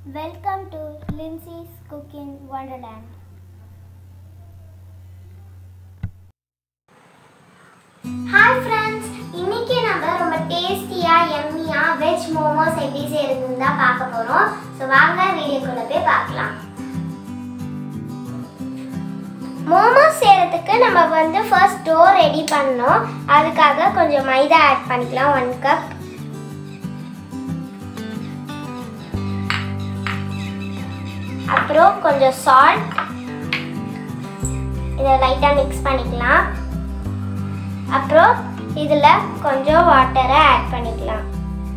Welcome to Lindsay's Cooking Wonderland. Hi friends இன்னைக்கு நம்ம ரொம்ப டேஸ்டியா எம்மியா வெஜ் மோமோஸ் எப்படி செய்யறதுன்னு தான் பார்க்க போறோம் ஸோ வாங்க வீடியோக்குள்ள போய் பார்க்கலாம் மோமோஸ் செய்யறதுக்கு நம்ம வந்து ஃபர்ஸ்ட் டோ ரெடி பண்ணோம் அதுக்காக கொஞ்சம் மைதா ஆட் பண்ணிக்கலாம் ஒன் கப் அப்புறம் கொஞ்சம் சால்ட் இதை லைட்டாக மிக்ஸ் பண்ணிக்கலாம் அப்புறம் இதில் கொஞ்சம் வாட்டரை ஆட் பண்ணிக்கலாம்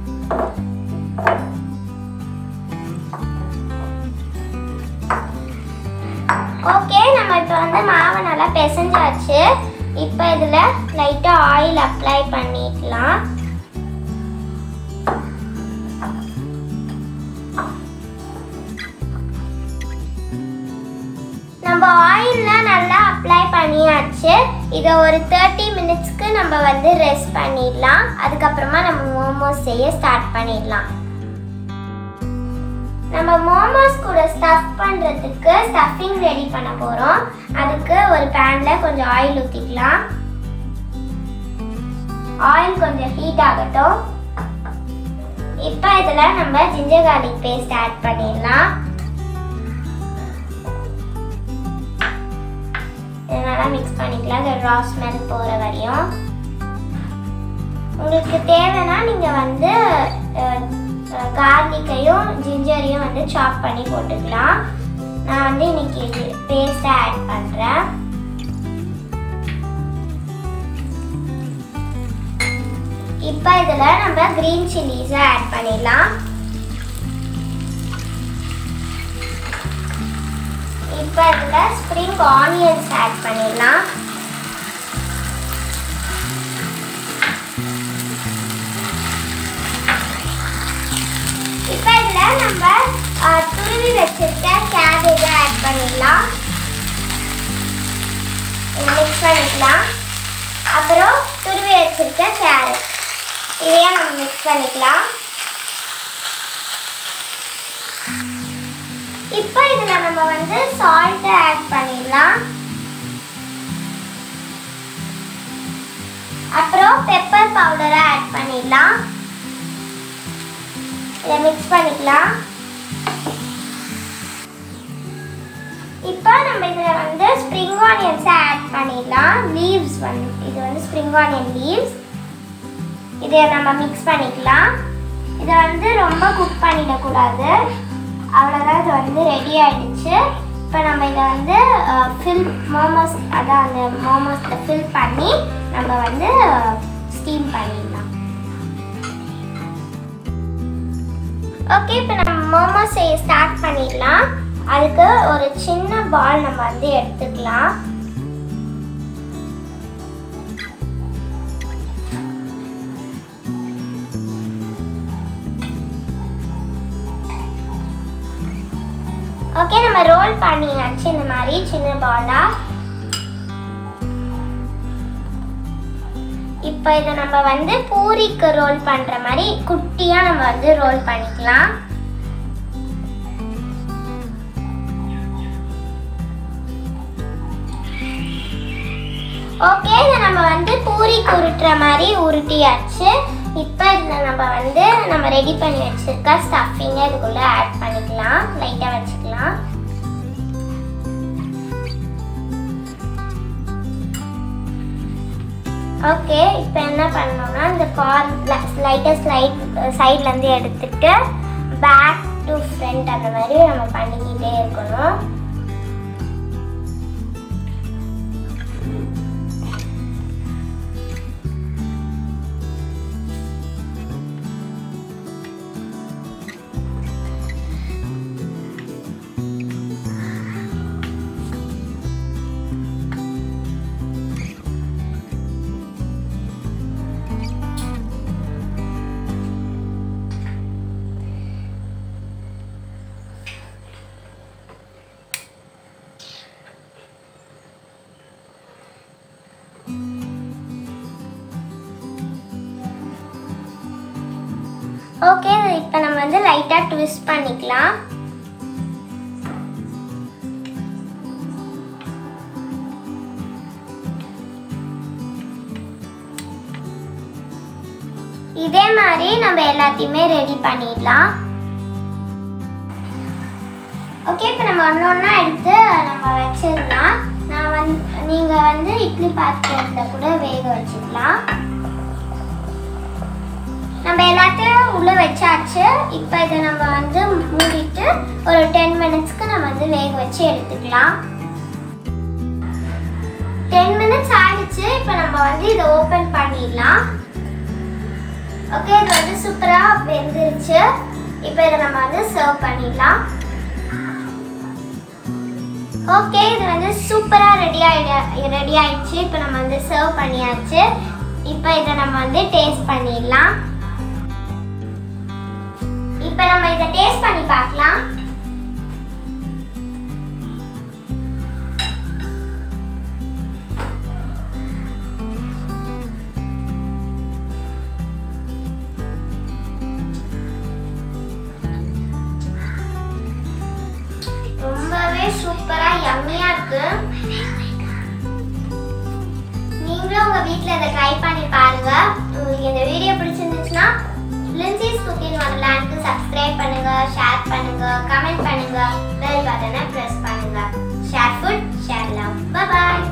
ஓகே நம்ம இப்போ வந்து மாவை நல்லா பிசைஞ்சாச்சு இப்போ இதில் லைட்டாக ஆயில் அப்ளை பண்ணிக்கலாம் நம்ம ஆயில்லாம் நல்லா அப்ளை பண்ணியாச்சு இதை ஒரு தேர்ட்டி மினிட்ஸ்க்கு நம்ம வந்து ரெஸ்ட் பண்ணிடலாம் அதுக்கப்புறமா நம்ம மோமோஸ் செய்ய ஸ்டார்ட் பண்ணிடலாம் நம்ம மோமோஸ் கூட ஸ்டஃப் பண்ணுறதுக்கு ஸ்டஃபிங் ரெடி பண்ண போகிறோம் அதுக்கு ஒரு பேனில் கொஞ்சம் ஆயில் ஊற்றிக்கலாம் ஆயில் கொஞ்சம் ஹீட் ஆகட்டும் இப்போ இதில் நம்ம ஜிஞ்சர் கார்லிக் பேஸ்ட் ஆட் பண்ணிடலாம் இதை நல்லா மிக்ஸ் பண்ணிக்கலாம் இந்த ரா ஸ்மெல் போகிற வரையும் உங்களுக்கு தேவைன்னா நீங்கள் வந்து கார்லிக்கையும் ஜிஞ்சரையும் வந்து சாப் பண்ணி போட்டுக்கலாம் நான் வந்து இன்னைக்கு இது பேஸ்ட்டை ஆட் பண்ணுறேன் இப்போ இதில் நம்ம க்ரீன் சில்லிஸை ஆட் பண்ணிடலாம் இப்போ இதில் ஸ்ப்ரிங் ஆனியன்ஸ் ஆட் பண்ணிடலாம் இப்போ இதில் நம்ம அஹ், துருவி வச்சிருக்க கேபேஜை ஆட் பண்ணிடலாம் மிக்ஸ் பண்ணிக்கலாம் அப்புறம் துருவி வச்சிருக்க கேரட் இதையும் நம்ம மிக்ஸ் பண்ணிக்கலாம் இப்போ இதில் நம்ம வந்து சால்ட்டை ஆட் பண்ணிடலாம் அப்புறம் பெப்பர் பவுடரை ஆட் பண்ணிடலாம் இதை மிக்ஸ் பண்ணிக்கலாம் இப்போ நம்ம இதில் வந்து ஸ்ப்ரிங் ஆனியன்ஸை ஆட் பண்ணிடலாம் லீவ்ஸ் வந்து இது வந்து ஸ்ப்ரிங் ஆனியன் லீவ்ஸ் இதை நம்ம மிக்ஸ் பண்ணிக்கலாம் இதை வந்து ரொம்ப குக் பண்ணிடக்கூடாது அவ்வளோதான் இது வந்து ரெடி ஆயிடுச்சு இப்போ நம்ம இதை வந்து ஃபில் மோமோஸ் அதான் அந்த மோமோஸில் ஃபில் பண்ணி நம்ம வந்து ஸ்டீம் பண்ணிடலாம் ஓகே இப்போ நம்ம மோமோஸ் செய்ய ஸ்டார்ட் பண்ணிடலாம் அதுக்கு ஒரு சின்ன பால் நம்ம வந்து எடுத்துக்கலாம் ஓகே நம்ம ரோல் பண்ணியாச்சு இந்த மாதிரி சின்ன பாலா இப்போ இதை நம்ம வந்து பூரிக்கு ரோல் பண்ற மாதிரி குட்டியா நம்ம வந்து ரோல் பண்ணிக்கலாம் ஓகே இதை நம்ம வந்து பூரிக்கு உருட்டுற மாதிரி உருட்டியாச்சு இப்போ இதில் நம்ம வந்து நம்ம ரெடி பண்ணி வச்சிருக்க ஸ்டஃபிங்கை இதுக்குள்ளே ஆட் பண்ணிக்கலாம் லைட்டாக வச்சுக்கலாம் ஓகே இப்போ என்ன பண்ணணும்னா இந்த கார் லைட்டாக ஸ்லைட் சைட்லேருந்து எடுத்துட்டு பேக் டு ஃப்ரண்ட் அந்த மாதிரி நம்ம பண்ணிக்கிட்டே இருக்கணும் ஓகே இப்போ நம்ம வந்து லைட்டாக ட்விஸ்ட் பண்ணிக்கலாம் இதே மாதிரி நம்ம எல்லாத்தையுமே ரெடி பண்ணிடலாம் ஓகே இப்போ நம்ம ஒன்று ஒன்றா எடுத்து நம்ம வச்சிடலாம் நான் வந்து நீங்கள் வந்து இட்லி பாத்திரத்தில் கூட வேக வச்சுக்கலாம் நம்ம எல்லாத்தையும் உள்ளே வச்சாச்சு இப்போ இதை நம்ம வந்து மூடிட்டு ஒரு டென் மினிட்ஸ்க்கு நம்ம வந்து வேக வச்சு எடுத்துக்கலாம் டென் மினிட்ஸ் ஆயிடுச்சு இப்போ நம்ம வந்து இதை ஓப்பன் பண்ணிடலாம் ஓகே இது வந்து சூப்பராக வெந்துருச்சு இப்போ இதை நம்ம வந்து சர்வ் பண்ணிடலாம் ஓகே இது வந்து சூப்பராக ரெடி ஆயிடு ரெடி ஆயிடுச்சு இப்போ நம்ம வந்து சர்வ் பண்ணியாச்சு இப்போ இதை நம்ம வந்து டேஸ்ட் பண்ணிடலாம் இப்போ நம்ம இதை டேஸ்ட் பண்ணி பார்க்கலாம் ரொம்பவே சூப்பரா யம்மியா இருக்கு நீங்களும் உங்க வீட்ல இதை ட்ரை பண்ணி பாருங்க உங்களுக்கு இந்த வீடியோ பிடிச்சிருந்துச்சுன்னா லின்சிஸ் குக்கிங் வரலான்க்கு சப்ஸ்கிரைப் பண்ணுங்க ஷேர் பண்ணுங்க கமெண்ட் பண்ணுங்க பெல் பட்டனை பிரஸ் பண்ணுங்க ஷேர் ஃபுட் ஷேர் லவ் பாய்